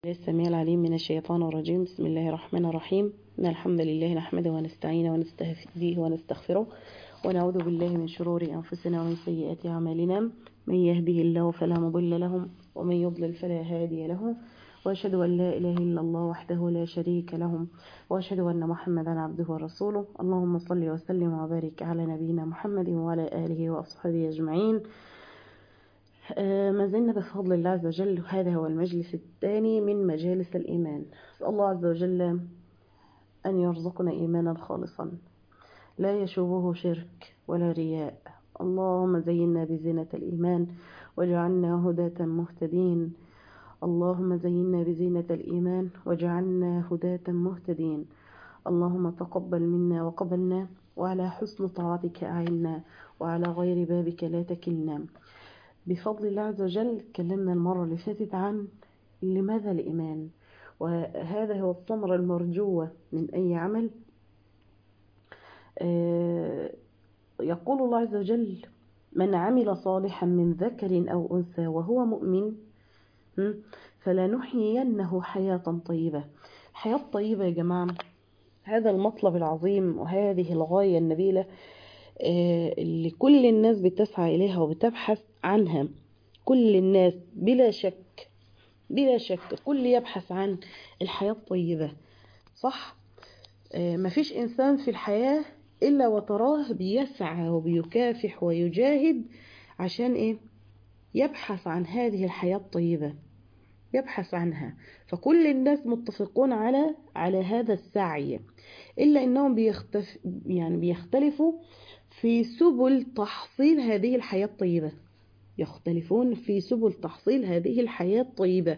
السميع العليم من الشيطان الرجيم بسم الله الرحمن الرحيم إن الحمد لله نحمده ونستعينه ونستهديه ونستغفره ونعوذ بالله من شرور أنفسنا ومن سيئات أعمالنا من يهده الله فلا مضل له ومن يضلل فلا هادي له وأشهد أن لا إله إلا الله وحده لا شريك له وأشهد أن محمدا عبده ورسوله اللهم صل وسلم وبارك على نبينا محمد وعلى آله وأصحابه أجمعين آه، ما زلنا بفضل الله عز وجل هذا هو المجلس الثاني من مجالس الإيمان أسأل الله عز وجل أن يرزقنا إيمانا خالصا لا يشوبه شرك ولا رياء اللهم زينا بزينة الإيمان واجعلنا هداة مهتدين اللهم زينا بزينة الإيمان واجعلنا هداة مهتدين اللهم تقبل منا وقبلنا وعلى حسن طاعتك أعنا وعلى غير بابك لا تكلنا بفضل الله عز وجل اتكلمنا المرة اللي فاتت عن لماذا الإيمان وهذا هو الثمرة المرجوة من أي عمل آه، يقول الله عز وجل من عمل صالحا من ذكر أو أنثى وهو مؤمن م، فلنحيينه حياة طيبة حياة طيبة يا جماعة هذا المطلب العظيم وهذه الغاية النبيلة آه، اللي كل الناس بتسعى إليها وبتبحث عنها كل الناس بلا شك بلا شك كل يبحث عن الحياة الطيبة صح آه، مفيش إنسان في الحياة إلا وتراه بيسعى وبيكافح ويجاهد عشان إيه يبحث عن هذه الحياة الطيبة يبحث عنها فكل الناس متفقون على على هذا السعي إلا أنهم بيختف يعني بيختلفوا في سبل تحصيل هذه الحياة الطيبة يختلفون في سبل تحصيل هذه الحياة الطيبة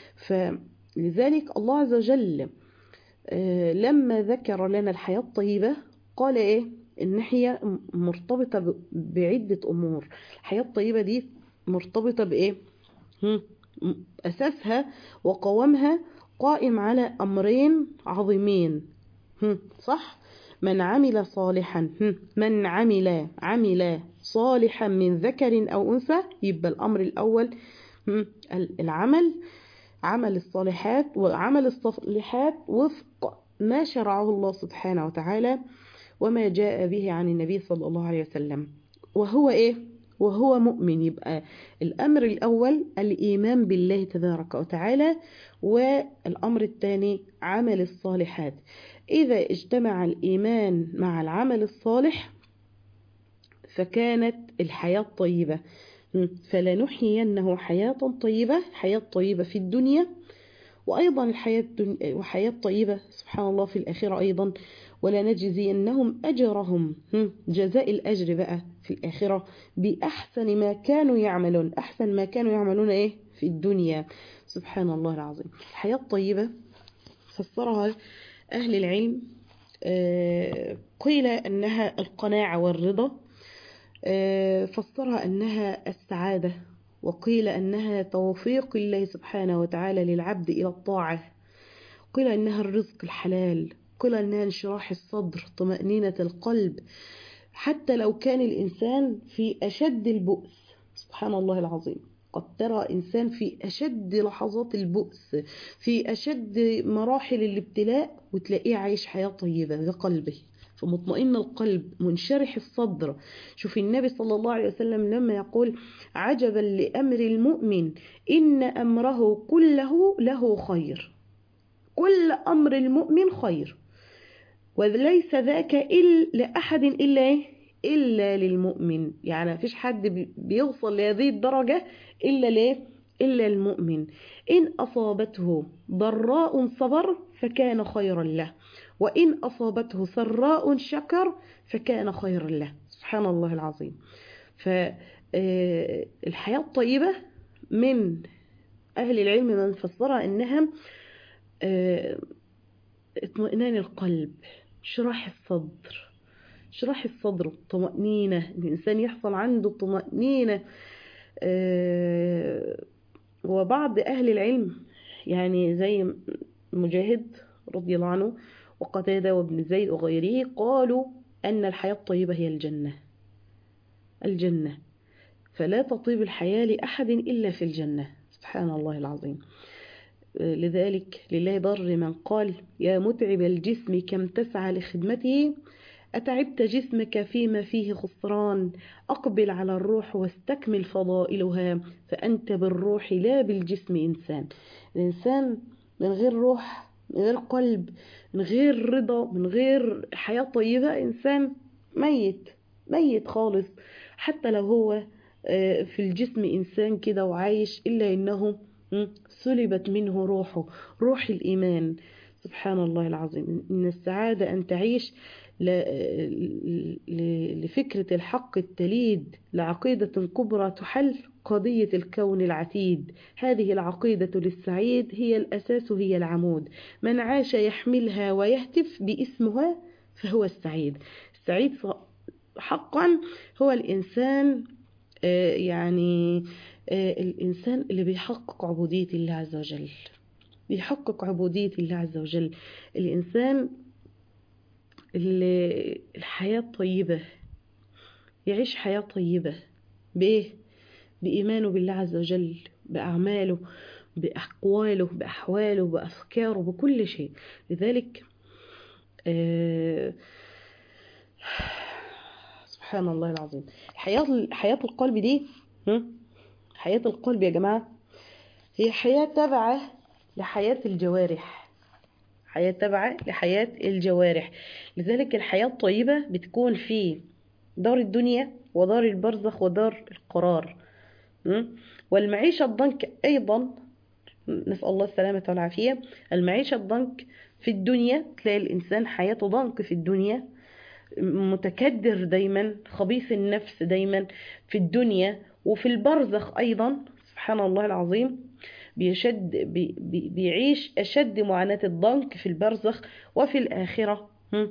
فلذلك الله عز وجل آه، لما ذكر لنا الحياة الطيبة قال إيه إن هي مرتبطة ب- بعدة أمور الحياة الطيبة دي مرتبطة بإيه هم، م- أساسها وقوامها قائم على أمرين عظيمين هم، صح من عمل صالحا هم، من عمل عمل صالحا من ذكر أو أنثى يبقى الأمر الأول هم، ال- العمل عمل الصالحات وعمل الصالحات وفق ما شرعه الله سبحانه وتعالى وما جاء به عن النبي صلى الله عليه وسلم وهو إيه؟ وهو مؤمن يبقى الأمر الأول الإيمان بالله تبارك وتعالى والأمر الثاني عمل الصالحات إذا اجتمع الإيمان مع العمل الصالح فكانت الحياة طيبة فلنحيينه حياة طيبة حياة طيبة في الدنيا وأيضا الحياة الدن- وحياة طيبة سبحان الله في الآخرة أيضا ولنجزينهم أجرهم هم، جزاء الأجر بقى في الآخرة بأحسن ما كانوا يعملون أحسن ما كانوا يعملون إيه في الدنيا سبحان الله العظيم الحياة الطيبة فسرها أهل العلم آه، قيل أنها القناعة والرضا آه، فسرها أنها السعادة وقيل أنها توفيق الله سبحانه وتعالى للعبد إلى الطاعة قيل أنها الرزق الحلال قيل أنها انشراح الصدر طمأنينة القلب حتى لو كان الإنسان في أشد البؤس سبحان الله العظيم قد ترى إنسان في أشد لحظات البؤس في أشد مراحل الابتلاء وتلاقيه عايش حياة طيبة بقلبه فمطمئن القلب منشرح الصدر شوف النبي صلى الله عليه وسلم لما يقول عجبا لأمر المؤمن إن أمره كله له خير كل أمر المؤمن خير وليس ذاك إلا لأحد إلا إيه؟ إلا للمؤمن يعني مفيش حد بي- بيوصل لهذه الدرجة إلا ليه إلا المؤمن إن أصابته ضراء صبر فكان خيرا له وإن أصابته سراء شكر فكان خيرا له سبحان الله العظيم فالحياة الطيبة من أهل العلم من فسرها إنها آه، اطمئنان القلب شراح الصدر شراح الصدر والطمأنينة الإنسان يحصل عنده طمأنينة آه، وبعض أهل العلم يعني زي مجاهد رضي الله عنه وقتادة وابن زيد وغيره قالوا أن الحياة الطيبة هي الجنة الجنة فلا تطيب الحياة لأحد إلا في الجنة سبحان الله العظيم لذلك لله ضر من قال يا متعب الجسم كم تسعى لخدمته أتعبت جسمك فيما فيه خسران أقبل على الروح واستكمل فضائلها فأنت بالروح لا بالجسم إنسان الإنسان من غير روح من غير قلب من غير رضا من غير حياة طيبة إنسان ميت ميت خالص حتى لو هو في الجسم إنسان كده وعايش إلا إنه سلبت منه روحه روح الإيمان سبحان الله العظيم إن السعادة أن تعيش لفكرة الحق التليد لعقيدة كبرى تحل قضية الكون العتيد هذه العقيدة للسعيد هي الأساس هي العمود من عاش يحملها ويهتف باسمها فهو السعيد السعيد حقا هو الإنسان يعني الإنسان اللي بيحقق عبودية الله عز وجل بيحقق عبودية الله عز وجل الإنسان اللي الحياة طيبة يعيش حياة طيبة بإيه؟ بإيمانه بالله عز وجل بأعماله بأقواله بأحواله بأفكاره بكل شيء لذلك آه سبحان الله العظيم حياة حياة القلب دي حياة القلب يا جماعة هي حياة تابعة لحياة الجوارح حياة تابعة لحياة الجوارح لذلك الحياة الطيبة بتكون في دار الدنيا ودار البرزخ ودار القرار والمعيشة الضنك أيضا نسأل الله السلامة والعافية المعيشة الضنك في الدنيا تلاقي الإنسان حياته ضنك في الدنيا متكدر دايما خبيث النفس دايما في الدنيا وفي البرزخ أيضا سبحان الله العظيم بيشد بي بي بيعيش أشد معاناة الضنك في البرزخ وفي الآخرة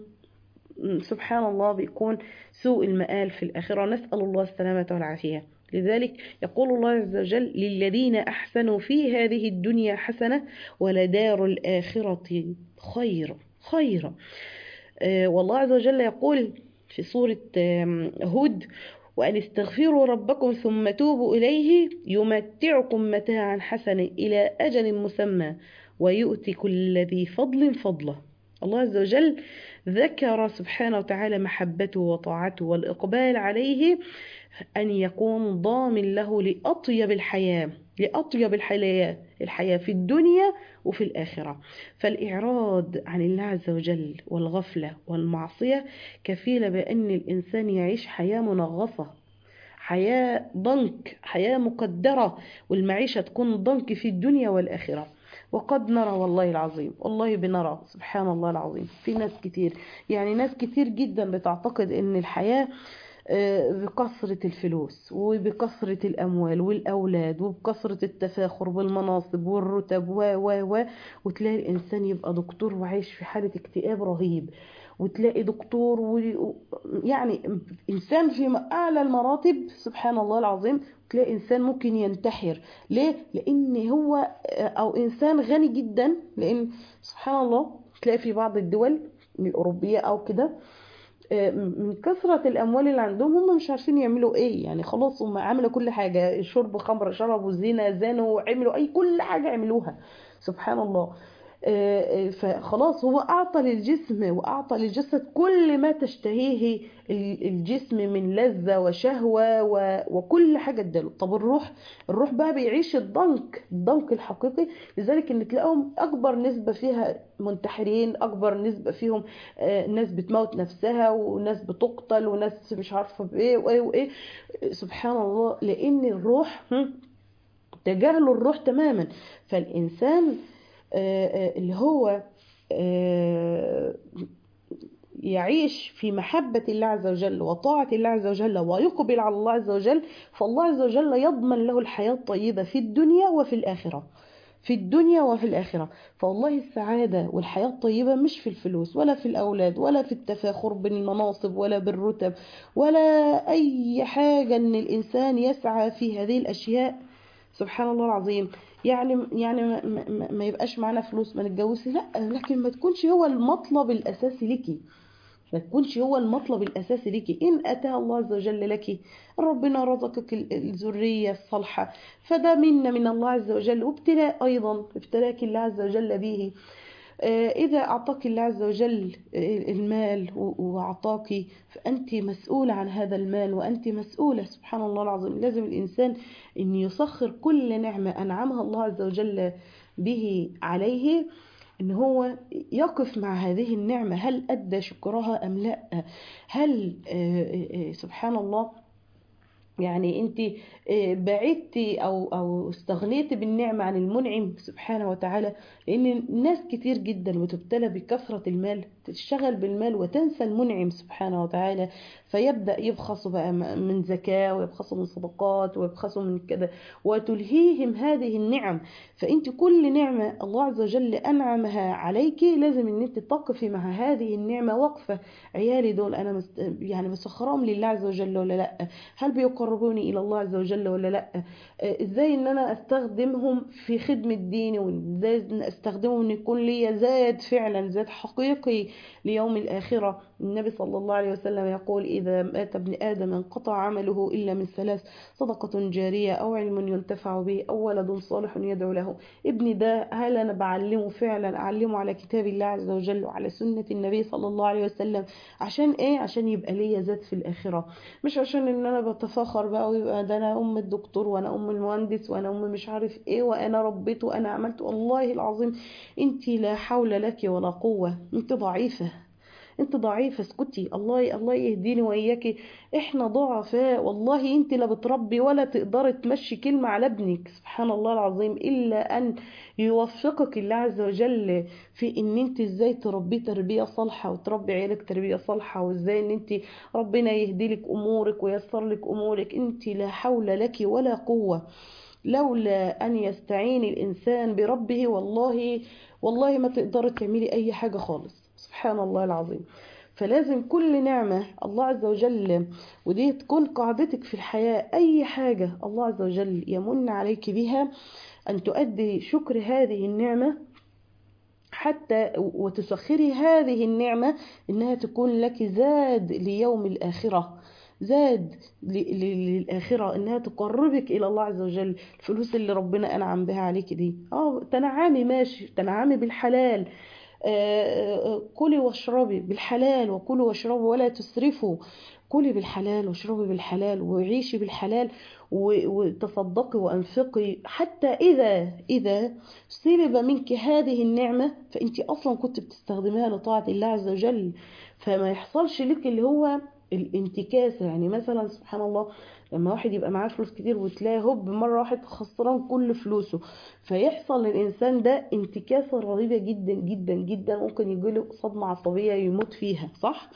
سبحان الله بيكون سوء المآل في الآخرة نسأل الله السلامة والعافية لذلك يقول الله عز وجل للذين أحسنوا في هذه الدنيا حسنة ولدار الآخرة خير خير آه والله عز وجل يقول في سورة هود وأن استغفروا ربكم ثم توبوا إليه يمتعكم متاعا حسنا إلى أجل مسمى ويؤتي كل ذي فضل فضله الله عز وجل ذكر سبحانه وتعالى محبته وطاعته والإقبال عليه أن يكون ضامن له لأطيب الحياة لأطيب الحياة الحياة في الدنيا وفي الآخرة فالإعراض عن الله عز وجل والغفلة والمعصية كفيلة بأن الإنسان يعيش حياة منغصة حياة ضنك حياة مقدرة والمعيشة تكون ضنك في الدنيا والآخرة وقد نرى والله العظيم والله بنرى سبحان الله العظيم في ناس كتير يعني ناس كتير جدا بتعتقد ان الحياة بكثرة الفلوس وبكثرة الأموال والأولاد وبكثرة التفاخر بالمناصب والرتب و و و وتلاقي الإنسان يبقى دكتور وعايش في حالة اكتئاب رهيب وتلاقي دكتور و... يعني إنسان في أعلى المراتب سبحان الله العظيم تلاقي إنسان ممكن ينتحر ليه؟ لأن هو أو إنسان غني جدا لأن سبحان الله تلاقي في بعض الدول الأوروبية أو كده من كثرة الأموال اللي عندهم هم مش عارفين يعملوا إيه يعني خلاص هم عملوا كل حاجة شرب خمر شربوا زنا زانوا عملوا أي كل حاجة عملوها سبحان الله فخلاص هو أعطى للجسم وأعطى للجسد كل ما تشتهيه الجسم من لذة وشهوة وكل حاجة اداله طب الروح الروح بقى بيعيش الضنك الضنك الحقيقي لذلك ان تلاقيهم أكبر نسبة فيها منتحرين أكبر نسبة فيهم ناس بتموت نفسها وناس بتقتل وناس مش عارفة بإيه وإيه وإيه سبحان الله لأن الروح تجاهلوا الروح تماما فالإنسان اللي هو يعيش في محبة الله عز وجل وطاعة الله عز وجل ويقبل على الله عز وجل فالله عز وجل يضمن له الحياة الطيبة في الدنيا وفي الآخرة في الدنيا وفي الآخرة فوالله السعادة والحياة الطيبة مش في الفلوس ولا في الأولاد ولا في التفاخر بالمناصب ولا بالرتب ولا أي حاجة أن الإنسان يسعى في هذه الأشياء سبحان الله العظيم يعني يعني ما, ما, ما يبقاش معانا فلوس ما نتجوزش لا لكن ما تكونش هو المطلب الاساسي ليكي ما تكونش هو المطلب الأساسي ليكي إن أتى الله عز وجل لك ربنا رزقك الذرية الصالحة فده منا من الله عز وجل وابتلاء أيضا ابتلاك الله عز وجل به إذا أعطاك الله عز وجل المال وأعطاك فأنت مسؤولة عن هذا المال وأنت مسؤولة سبحان الله العظيم لازم الإنسان أن يسخر كل نعمة أنعمها الله عز وجل به عليه ان هو يقف مع هذه النعمة هل أدى شكرها أم لا هل سبحان الله يعني انت بعدتي او او استغنيتي بالنعمه عن المنعم سبحانه وتعالى لان ناس كتير جدا بتبتلى بكثره المال تشتغل بالمال وتنسى المنعم سبحانه وتعالى فيبدا يبخسوا بقى من زكاه ويبخسوا من صدقات ويبخسوا من كده وتلهيهم هذه النعم فانت كل نعمه الله عز وجل انعمها عليك لازم ان انت تقفي مع هذه النعمه وقفه عيالي دول انا مست... يعني مسخرهم لله عز وجل ولا لا هل بيقربوني الى الله عز وجل ولا لا ازاي ان انا استخدمهم في خدمه ديني وازاي استخدمهم ان يكون لي زاد فعلا زاد حقيقي ليوم الاخره النبي صلى الله عليه وسلم يقول اذا مات ابن ادم انقطع عمله الا من ثلاث صدقه جاريه او علم ينتفع به او ولد صالح يدعو له ابني ده هل انا بعلمه فعلا اعلمه على كتاب الله عز وجل وعلى سنه النبي صلى الله عليه وسلم عشان ايه عشان يبقى ليا زاد في الاخره مش عشان ان انا بتفاخر بقى ويبقى ده انا ام الدكتور وانا ام المهندس وانا ام مش عارف ايه وانا ربيت وانا عملت والله العظيم انت لا حول لك ولا قوه انت ضعيفه انت ضعيفه اسكتي الله الله يهديني واياكي احنا ضعفاء والله انت لا بتربي ولا تقدري تمشي كلمه على ابنك سبحان الله العظيم الا ان يوفقك الله عز وجل في ان انت ازاي تربيه تربيه صالحه وتربي عيالك تربيه صالحه وازاي ان انت ربنا يهدي لك امورك ويسر لك امورك انت لا حول لك ولا قوه لولا ان يستعين الانسان بربه والله والله ما تقدري تعملي اي حاجه خالص سبحان الله العظيم فلازم كل نعمة الله عز وجل ودي تكون قاعدتك في الحياة أي حاجة الله عز وجل يمن عليك بها أن تؤدي شكر هذه النعمة حتى وتسخري هذه النعمة إنها تكون لك زاد ليوم الآخرة زاد للآخرة إنها تقربك إلى الله عز وجل الفلوس اللي ربنا أنعم بها عليك دي اه تنعمي ماشي تنعمي بالحلال كلي واشربي بالحلال وكلوا واشربوا ولا تسرفوا كلي بالحلال واشربي بالحلال وعيشي بالحلال وتصدقي وانفقي حتى اذا اذا سلب منك هذه النعمه فانت اصلا كنت بتستخدميها لطاعه الله عز وجل فما يحصلش لك اللي هو الانتكاسه يعني مثلا سبحان الله لما واحد يبقى معاه فلوس كتير وتلاقي هوب مره واحد خسران كل فلوسه فيحصل للانسان ده انتكاسه رهيبه جدا جدا جدا ممكن يجيله صدمه عصبيه يموت فيها صح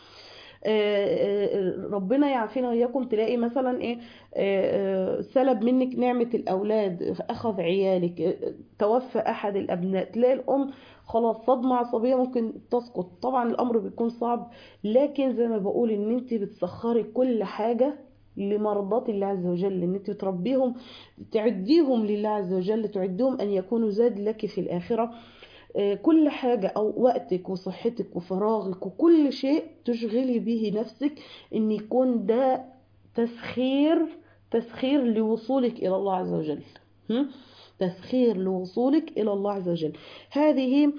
ربنا يعافينا واياكم تلاقي مثلا ايه سلب منك نعمه الاولاد اخذ عيالك توفى احد الابناء تلاقي الام خلاص صدمه عصبيه ممكن تسقط طبعا الامر بيكون صعب لكن زي ما بقول ان انت بتسخري كل حاجه لمرضات الله عز وجل ان انت تربيهم تعديهم لله عز وجل تعديهم ان يكونوا زاد لك في الاخره كل حاجة أو وقتك وصحتك وفراغك وكل شيء تشغلي به نفسك إن يكون ده تسخير تسخير لوصولك إلى الله عز وجل تسخير لوصولك إلى الله عز وجل هذه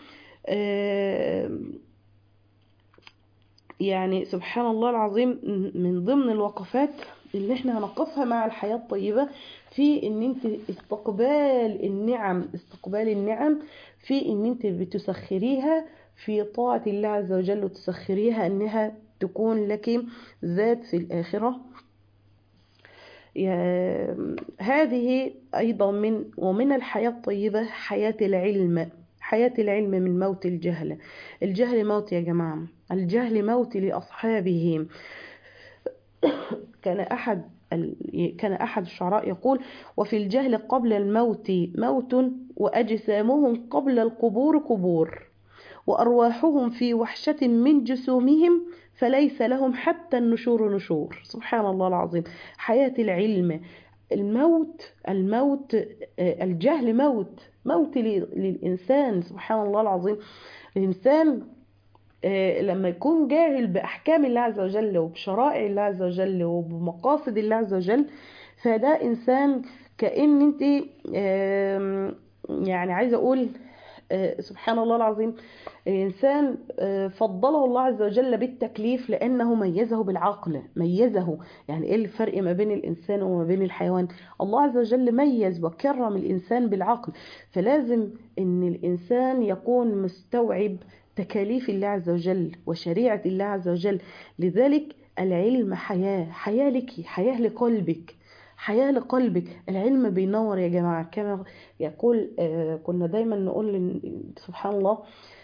يعني سبحان الله العظيم من ضمن الوقفات اللي احنا هنقفها مع الحياة الطيبة في ان انت استقبال النعم استقبال النعم في ان انت بتسخريها في طاعة الله عز وجل وتسخريها انها تكون لك ذات في الآخرة هذه أيضا من ومن الحياة الطيبة حياة العلم حياة العلم من موت الجهل الجهل موت يا جماعة الجهل موت لأصحابه كان أحد كان أحد الشعراء يقول وفي الجهل قبل الموت موت وأجسامهم قبل القبور قبور وأرواحهم في وحشة من جسومهم فليس لهم حتى النشور نشور سبحان الله العظيم حياة العلم الموت الموت الجهل موت موت للإنسان سبحان الله العظيم الإنسان آه، لما يكون جاهل بأحكام الله عز وجل وبشرائع الله عز وجل وبمقاصد الله عز وجل فده إنسان كأن أنت آم، يعني عايزة أقول آه، سبحان الله العظيم الإنسان آه، فضله الله عز وجل بالتكليف لأنه ميزه بالعقل ميزه يعني إيه الفرق ما بين الإنسان وما بين الحيوان الله عز وجل ميز وكرم الإنسان بالعقل فلازم إن الإنسان يكون مستوعب تكاليف الله عز وجل وشريعة الله عز وجل لذلك العلم حياة حياة لك حياة لقلبك حياة لقلبك العلم بينور يا جماعة كما يقول آه، كنا دايما نقول إن- سبحان الله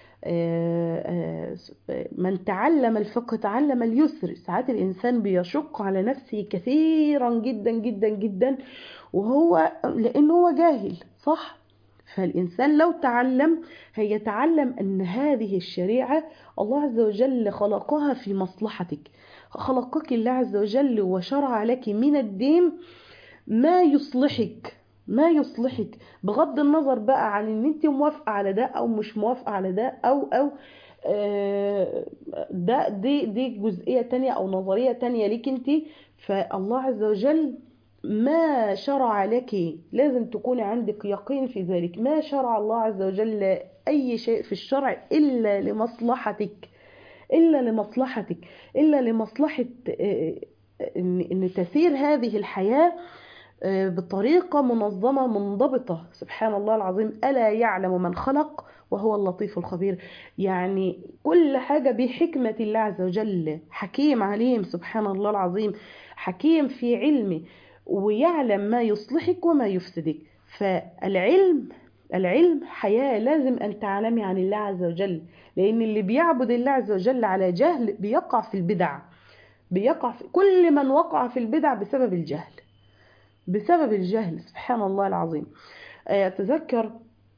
آه، آه، من تعلم الفقه تعلم اليسر ساعات الإنسان بيشق على نفسه كثيرا جدا جدا جدا وهو لأنه هو جاهل صح فالإنسان لو تعلم هيتعلم أن هذه الشريعة الله عز وجل خلقها في مصلحتك خلقك الله عز وجل وشرع لك من الدين ما يصلحك ما يصلحك بغض النظر بقى عن ان انت موافقه على ده او مش موافقه على ده او او آه، ده دي دي جزئيه تانية او نظريه تانية ليك انت فالله عز وجل ما شرع لك لازم تكوني عندك يقين في ذلك ما شرع الله عز وجل اي شيء في الشرع الا لمصلحتك الا لمصلحتك الا لمصلحه آه، ان إن تسير هذه الحياه آه، بطريقة منظمة منضبطة سبحان الله العظيم ألا يعلم من خلق وهو اللطيف الخبير يعني كل حاجة بحكمة الله عز وجل حكيم عليم سبحان الله العظيم حكيم في علمه ويعلم ما يصلحك وما يفسدك فالعلم العلم حياة لازم أن تعلمي عن الله عز وجل لأن اللي بيعبد الله عز وجل على جهل بيقع في البدع بيقع في كل من وقع في البدع بسبب الجهل بسبب الجهل سبحان الله العظيم آه، أتذكر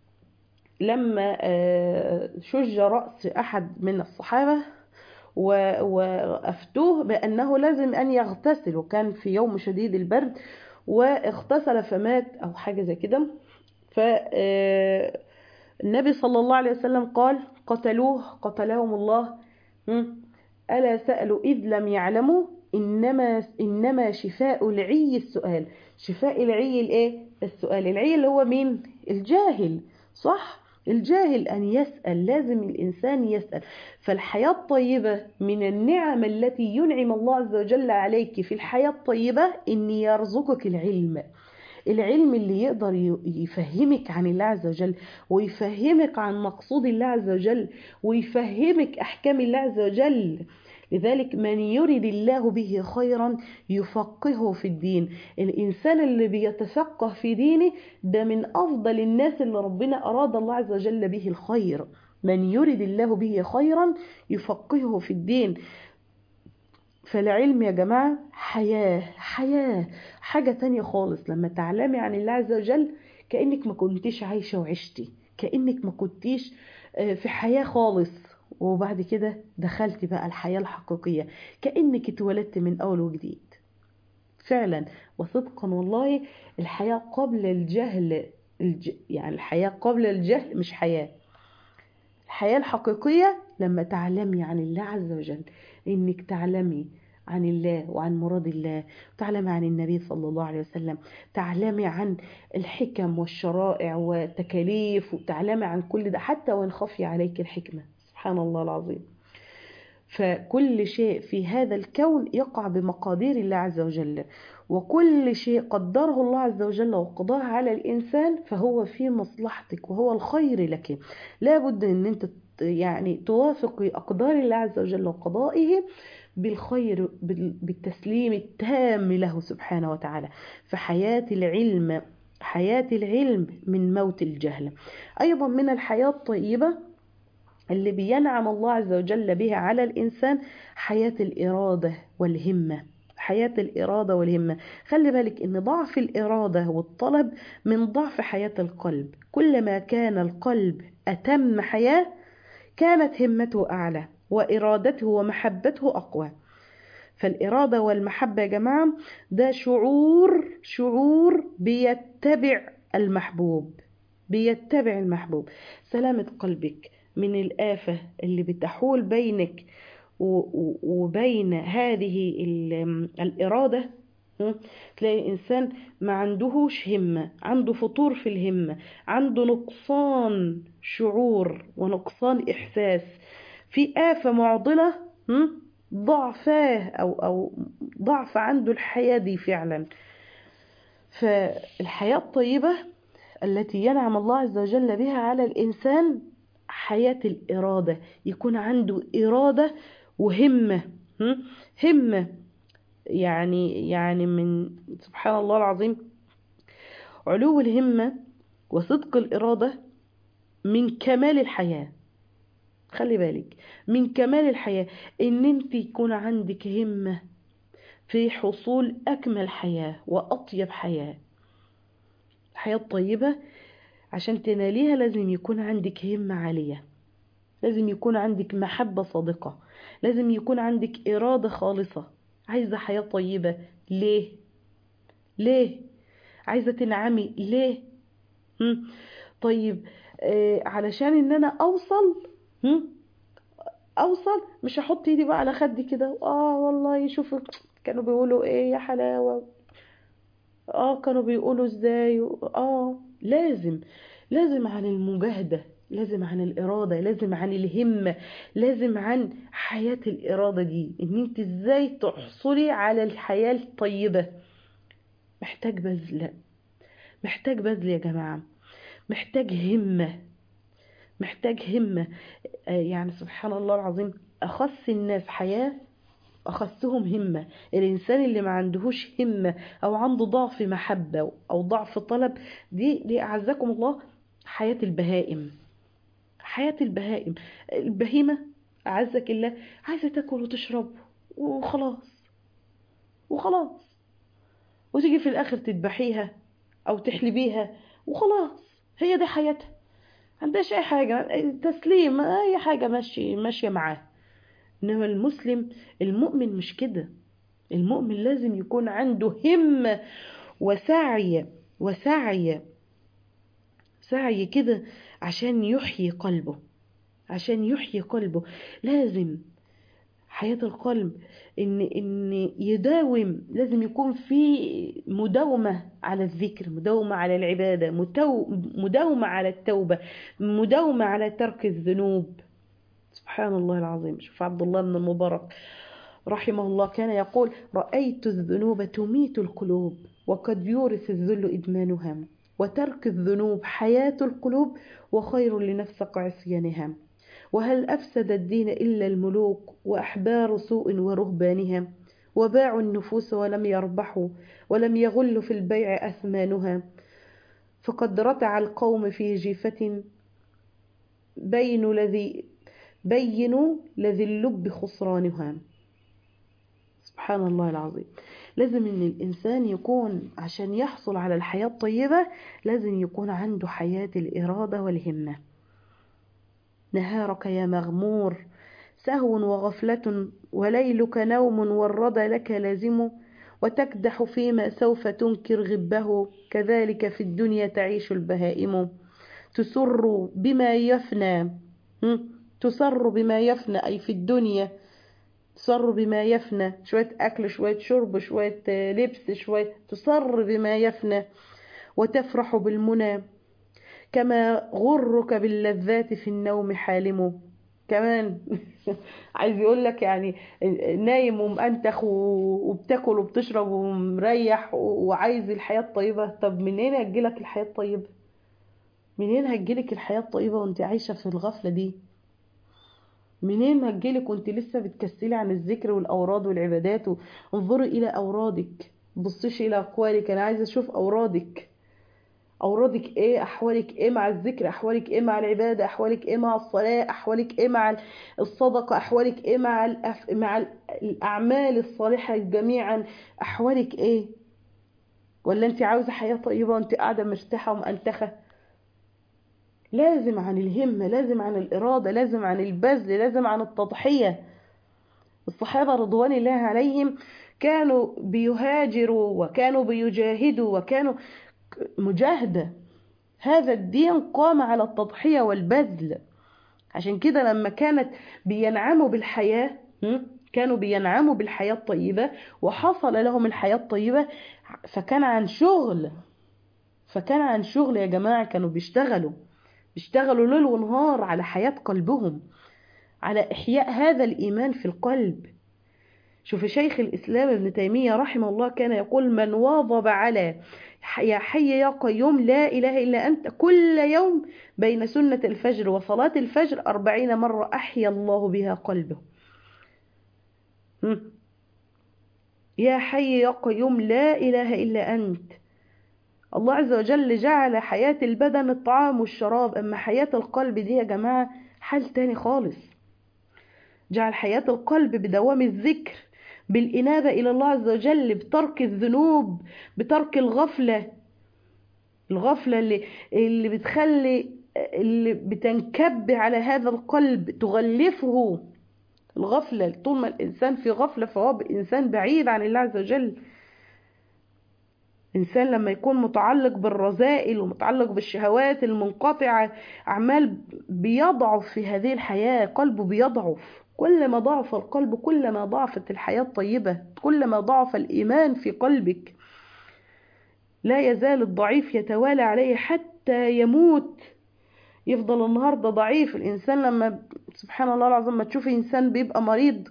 لما آه، شج رأس أحد من الصحابة و- وأفتوه بأنه لازم أن يغتسل وكان في يوم شديد البرد واغتسل فمات أو حاجة زي كده فالنبي صلى الله عليه وسلم قال قتلوه قتلهم الله هم؟ ألا سألوا إذ لم يعلموا إنما إنما شفاء العي السؤال شفاء العي الايه السؤال العي اللي هو مين الجاهل صح الجاهل أن يسأل لازم الإنسان يسأل فالحياة الطيبة من النعم التي ينعم الله عز وجل عليك في الحياة الطيبة إن يرزقك العلم العلم اللي يقدر ي- يفهمك عن الله عز وجل ويفهمك عن مقصود الله عز وجل ويفهمك أحكام الله عز وجل لذلك من يرد الله به خيرا يفقهه في الدين الإنسان اللي بيتفقه في دينه ده من أفضل الناس اللي ربنا أراد الله عز وجل به الخير من يرد الله به خيرا يفقهه في الدين فالعلم يا جماعة حياة حياة حاجة تانية خالص لما تعلمي عن الله عز وجل كأنك ما كنتيش عايشة وعشتي كأنك ما كنتيش آه، في حياة خالص وبعد كده دخلتي بقى الحياة الحقيقية كأنك اتولدت من أول وجديد فعلا وصدقا والله الحياة قبل الجهل الج... يعني الحياة قبل الجهل مش حياة الحياة الحقيقية لما تعلمي عن الله عز وجل إنك تعلمي عن الله وعن مراد الله تعلمي عن النبي صلى الله عليه وسلم تعلمي عن الحكم والشرائع والتكاليف وتعلمي عن كل ده حتى وإن خفي عليك الحكمة سبحان الله العظيم فكل شيء في هذا الكون يقع بمقادير الله عز وجل وكل شيء قدره الله عز وجل وقضاه على الإنسان فهو في مصلحتك وهو الخير لك لا بد أن أنت ت- يعني توافقي أقدار الله عز وجل وقضائه بالخير بال- بالتسليم التام له سبحانه وتعالى فحياة العلم حياة العلم من موت الجهل أيضا من الحياة الطيبة اللي بينعم الله عز وجل بها على الإنسان حياة الإرادة والهمة حياة الإرادة والهمة خلي بالك إن ضعف الإرادة والطلب من ضعف حياة القلب كلما كان القلب أتم حياة كانت همته أعلى وإرادته ومحبته أقوى فالإرادة والمحبة يا جماعة ده شعور شعور بيتبع المحبوب بيتبع المحبوب سلامة قلبك من الآفة اللي بتحول بينك وبين هذه الإرادة تلاقي إنسان ما عندهوش همة عنده فطور في الهمة عنده نقصان شعور ونقصان إحساس في آفة معضلة ضعفاه أو, أو ضعف عنده الحياة دي فعلا فالحياة الطيبة التي ينعم الله عز وجل بها على الإنسان حياة الإرادة يكون عنده إرادة وهمة همة يعني يعني من سبحان الله العظيم علو الهمة وصدق الإرادة من كمال الحياة خلي بالك من كمال الحياة ان انت يكون عندك همة في حصول اكمل حياة واطيب حياة الحياة الطيبة عشان تناليها لازم يكون عندك همة عالية لازم يكون عندك محبة صادقة لازم يكون عندك إرادة خالصة عايزة حياة طيبة ليه ليه عايزة تنعمي ليه هم؟ طيب آه علشان ان انا اوصل هم؟ اوصل مش هحط ايدي بقى على خدي كده اه والله شوف كانوا بيقولوا ايه يا حلاوة اه كانوا بيقولوا ازاي اه لازم لازم عن المجاهدة لازم عن الإرادة لازم عن الهمة لازم عن حياة الإرادة دي إن أنت إزاي تحصلي على الحياة الطيبة محتاج بذل محتاج بذل يا جماعة محتاج همة محتاج همة يعني سبحان الله العظيم أخص الناس حياة أخصهم همة الإنسان اللي ما عندهوش همة أو عنده ضعف محبة أو ضعف طلب دي, دي أعزكم الله حياة البهائم حياة البهائم البهيمة أعزك الله عايزة تاكل وتشرب وخلاص وخلاص وتيجي في الآخر تذبحيها أو تحلبيها وخلاص هي دي حياتها عندهاش أي حاجة تسليم أي حاجة ماشي ماشية معاه إنما المسلم المؤمن مش كده المؤمن لازم يكون عنده همة وسعي وسعي سعي كده عشان يحيي قلبه عشان يحيي قلبه لازم حياة القلب إن إن يداوم لازم يكون في مداومة على الذكر مداومة على العبادة مداومة على التوبة مداومة على ترك الذنوب سبحان الله العظيم شوف عبد الله بن المبارك رحمه الله كان يقول رأيت الذنوب تميت القلوب وقد يورث الذل إدمانها وترك الذنوب حياة القلوب وخير لنفسك عصيانها وهل أفسد الدين إلا الملوك وأحبار سوء ورهبانها وباعوا النفوس ولم يربحوا ولم يغلوا في البيع أثمانها فقد رتع القوم في جيفة بين الذي بينوا لذي اللب خسرانها سبحان الله العظيم لازم ان الانسان يكون عشان يحصل على الحياة الطيبة لازم يكون عنده حياة الارادة والهمة نهارك يا مغمور سهو وغفلة وليلك نوم والردى لك لازم وتكدح فيما سوف تنكر غبه كذلك في الدنيا تعيش البهائم تسر بما يفنى تسر بما يفنى أي في الدنيا تسر بما يفنى شوية أكل شوية شرب شوية لبس شوية تسر بما يفنى وتفرح بالمنى كما غرك باللذات في النوم حالم كمان عايز يقول لك يعني نايم ومأنتخ وبتاكل وبتشرب ومريح وعايز الحياة الطيبة طب منين هتجيلك الحياة الطيبة منين هتجيلك الحياة الطيبة وانت عايشة في الغفلة دي منين هتجيلك وانت لسه بتكسلي عن الذكر والأوراد والعبادات انظري إلى أورادك بصيش إلى أقوالك أنا عايزة أشوف أورادك أورادك إيه أحوالك إيه مع الذكر أحوالك إيه مع العبادة أحوالك إيه مع الصلاة أحوالك إيه مع الصدقة أحوالك إيه مع الأف... مع الأعمال الصالحة جميعا أحوالك إيه ولا أنت عاوزة حياة طيبة وأنت قاعدة مرتاحة ومأنتخة لازم عن الهمة لازم عن الإرادة لازم عن البذل لازم عن التضحية الصحابة رضوان الله عليهم كانوا بيهاجروا وكانوا بيجاهدوا وكانوا مجاهدة هذا الدين قام على التضحية والبذل عشان كده لما كانت بينعموا بالحياة كانوا بينعموا بالحياة الطيبة وحصل لهم الحياة الطيبة فكان عن شغل فكان عن شغل يا جماعة كانوا بيشتغلوا بيشتغلوا ليل ونهار على حياة قلبهم على إحياء هذا الإيمان في القلب شوف شيخ الإسلام ابن تيمية رحمه الله كان يقول من واظب على يا حي يا قيوم لا إله إلا أنت كل يوم بين سنة الفجر وصلاة الفجر أربعين مرة أحيا الله بها قلبه يا حي يا قيوم لا إله إلا أنت الله عز وجل جعل حياة البدن الطعام والشراب أما حياة القلب دي يا جماعة حال تاني خالص جعل حياة القلب بدوام الذكر بالإنابة إلى الله عز وجل بترك الذنوب بترك الغفلة الغفلة اللي, اللي بتخلي اللي بتنكب على هذا القلب تغلفه الغفلة طول ما الإنسان في غفلة فهو إنسان بعيد عن الله عز وجل إنسان لما يكون متعلق بالرذائل ومتعلق بالشهوات المنقطعة أعمال بيضعف في هذه الحياة قلبه بيضعف كل ما ضعف القلب كل ما ضعفت الحياة الطيبة كل ما ضعف الإيمان في قلبك لا يزال الضعيف يتوالى عليه حتى يموت يفضل النهاردة ضعيف الإنسان لما سبحان الله العظيم ما تشوفي إنسان بيبقى مريض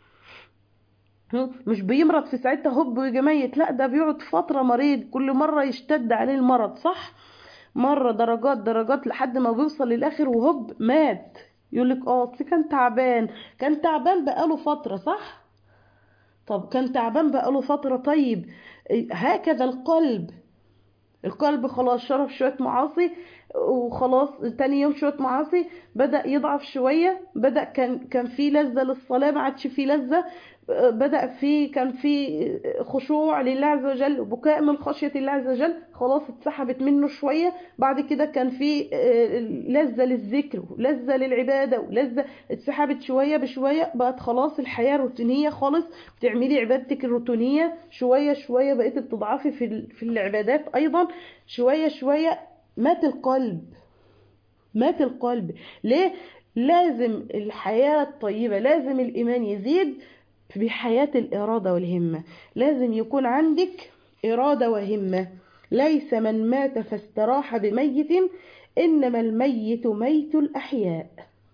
مش بيمرض في ساعتها هوب ويجي ميت لا ده بيقعد فترة مريض كل مرة يشتد عليه المرض صح مرة درجات درجات لحد ما بيوصل للآخر وهوب مات يقولك اه كان تعبان كان تعبان بقاله فترة صح طب كان تعبان بقاله فترة طيب هكذا القلب القلب خلاص شرب شوية معاصي وخلاص تاني يوم شوية معاصي بدأ يضعف شوية بدأ كان كان في لذة للصلاة ما عادش في لذة بدأ في كان في خشوع لله عز وجل وبكاء من خشية الله عز وجل خلاص اتسحبت منه شوية بعد كده كان في لذة للذكر ولذة للعبادة ولذة اتسحبت شوية بشوية بقت خلاص الحياة روتينية خالص بتعملي عبادتك الروتينية شوية شوية بقيت بتضعفي في في العبادات أيضا شوية شوية مات القلب مات القلب ليه لازم الحياة الطيبة لازم الإيمان يزيد بحياة الإرادة والهمة لازم يكون عندك إرادة وهمة ليس من مات فاستراح بميت إنما الميت ميت الأحياء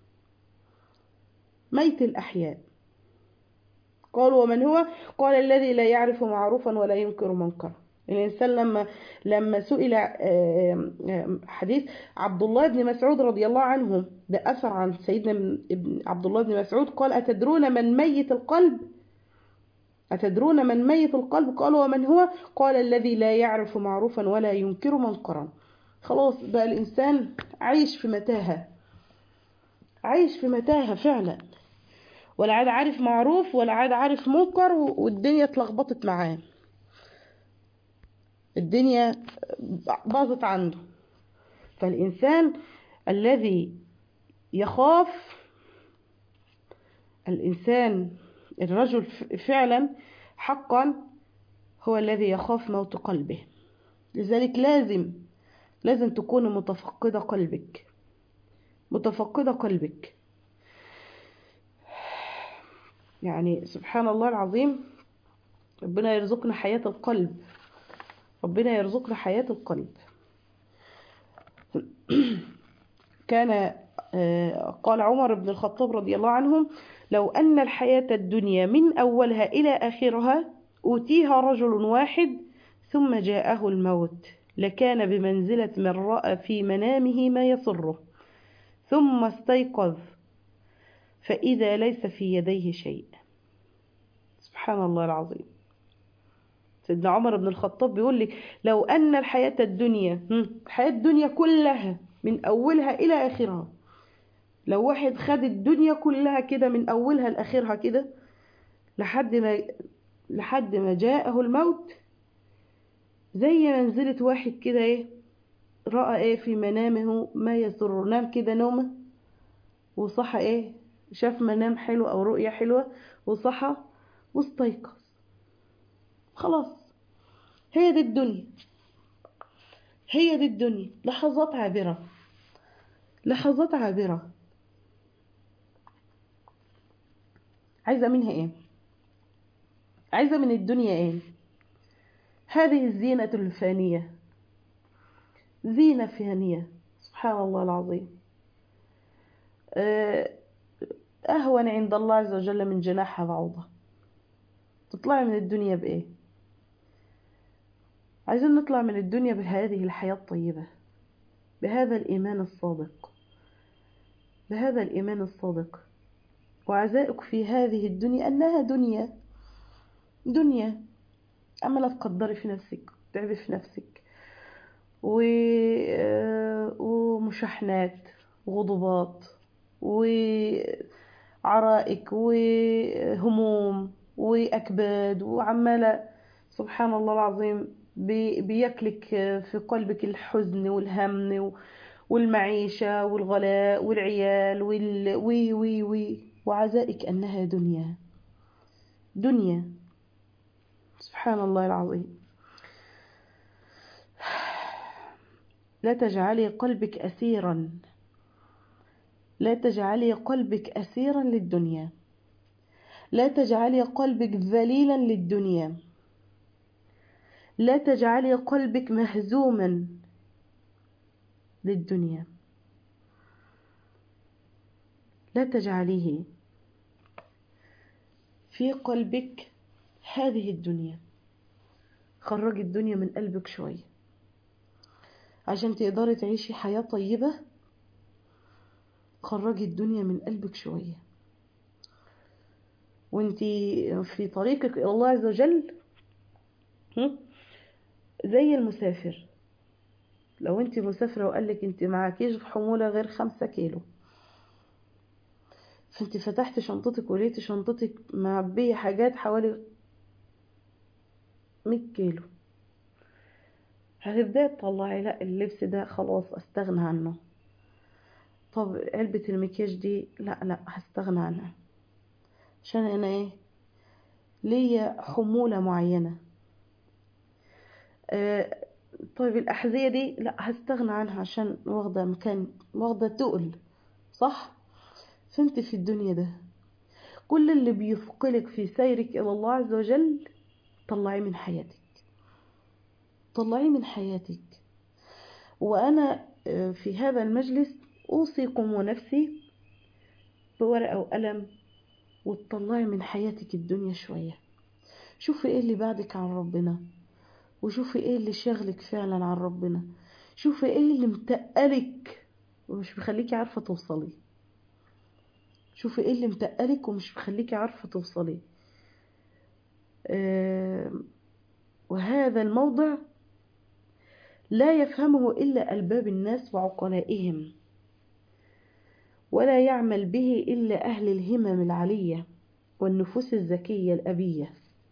ميت الأحياء قال ومن هو قال الذي لا يعرف معروفا ولا ينكر منكرا الإنسان لما لما سئل حديث عبد الله بن مسعود رضي الله عنه ده أثر عن سيدنا ابن عبد الله بن مسعود قال أتدرون من ميت القلب أتدرون من ميت القلب قال ومن هو قال الذي لا يعرف معروفا ولا ينكر منكرا خلاص بقى الإنسان عايش في متاهة عايش في متاهة فعلا ولا عاد عارف معروف ولا عاد عارف منكر والدنيا اتلخبطت معاه الدنيا باظت عنده فالإنسان الذي يخاف الإنسان الرجل فعلا حقا هو الذي يخاف موت قلبه لذلك لازم لازم تكون متفقدة قلبك متفقدة قلبك يعني سبحان الله العظيم ربنا يرزقنا حياة القلب ربنا يرزقنا حياة القلب كان قال عمر بن الخطاب رضي الله عنه لو أن الحياة الدنيا من أولها إلى آخرها أوتيها رجل واحد ثم جاءه الموت لكان بمنزلة من رأى في منامه ما يسره ثم استيقظ فإذا ليس في يديه شيء سبحان الله العظيم سيدنا عمر بن الخطاب بيقول لك لو أن الحياة الدنيا الحياة الدنيا كلها من أولها إلى آخرها لو واحد خد الدنيا كلها كده من أولها لآخرها كده لحد ما لحد ما جاءه الموت زي منزلة واحد كده ايه رأى ايه في منامه ما يسر نام كده نومه وصحى ايه شاف منام حلو او رؤية حلوة وصحى واستيقظ خلاص هي دي الدنيا هي دي الدنيا لحظات عابرة لحظات عابرة عايزة منها ايه عايزة من الدنيا ايه هذه الزينة الفانية زينة فانية سبحان الله العظيم أهون عند الله عز وجل من جناح بعوضة تطلعي من الدنيا بإيه عايزين نطلع من الدنيا بهذه الحياة الطيبة بهذا الإيمان الصادق بهذا الإيمان الصادق وعزائك في هذه الدنيا أنها دنيا دنيا عمالة تقدري في نفسك تعبي في نفسك و... ومشاحنات وغضبات وعرائك وهموم وأكباد وعمالة سبحان الله العظيم بيكلك في قلبك الحزن والهم والمعيشة والغلاء والعيال وال... وي وي وي وعزائك أنها دنيا دنيا سبحان الله العظيم لا تجعلي قلبك أسيرا لا تجعلي قلبك أسيرا للدنيا لا تجعلي قلبك ذليلا للدنيا لا تجعلي قلبك مهزوما للدنيا لا تجعليه في قلبك هذه الدنيا خرجي الدنيا من قلبك شوية عشان تقدري تعيشي حياة طيبة خرجي الدنيا من قلبك شوية وانتي في طريقك إلى الله عز وجل زي المسافر لو انت مسافرة وقالك انت معكيش حمولة غير خمسة كيلو فانت فتحت شنطتك ولقيت شنطتك معبية حاجات حوالي مية كيلو هتبدأي تطلعي لا اللبس ده خلاص استغنى عنه طب علبة المكياج دي لا لا هستغنى عنها عشان انا ايه ليا حمولة معينة آه طيب الأحذية دي لا هستغنى عنها عشان واخدة مكان واخدة تقل صح فانت في الدنيا ده كل اللي بيثقلك في سيرك إلى الله عز وجل طلعيه من حياتك طلعيه من حياتك وأنا في هذا المجلس أوصيكم ونفسي بورقة وقلم وتطلعي من حياتك الدنيا شوية شوفي ايه اللي بعدك عن ربنا وشوفي ايه اللي شاغلك فعلا عن ربنا شوفي ايه اللي متقلك ومش مخليكي عارفة توصلي شوفي ايه اللي متقلك ومش مخليكي عارفة توصلي آه وهذا الموضع لا يفهمه إلا ألباب الناس وعقلائهم ولا يعمل به إلا أهل الهمم العلية والنفوس الذكية الأبية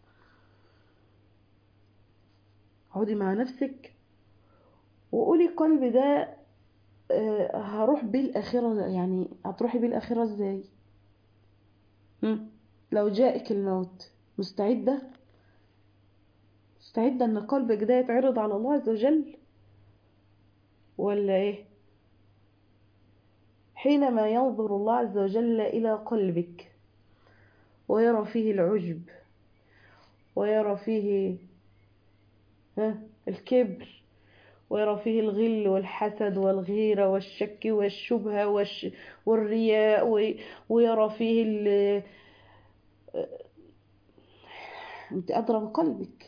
اقعدي مع نفسك وقولي قلبي ده آه هروح بيه الآخرة يعني هتروحي بيه الآخرة ازاي لو جاءك الموت مستعدة مستعدة ان قلبك ده يتعرض على الله عز وجل ولا ايه حينما ينظر الله عز وجل إلى قلبك ويرى فيه العجب ويرى فيه ها الكبر ويرى فيه الغل والحسد والغيرة والشك والشبهة والش والرياء ويرى فيه ال انت أدرى بقلبك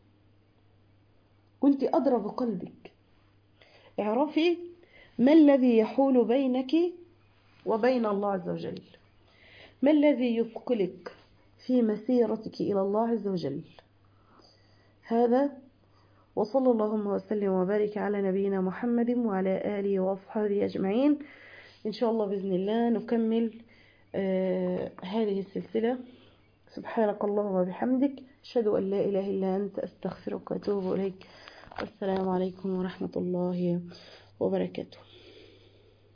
كنت أدرى بقلبك اعرفي ما الذي يحول بينك وبين الله عز وجل ما الذي يثقلك في مسيرتك إلى الله عز وجل هذا وصلى اللهم وسلم وبارك على نبينا محمد وعلى آله وأصحابه أجمعين إن شاء الله بإذن الله نكمل آه هذه السلسلة سبحانك اللهم وبحمدك أشهد أن لا إله إلا أنت أستغفرك وأتوب إليك والسلام عليكم ورحمة الله وبركاته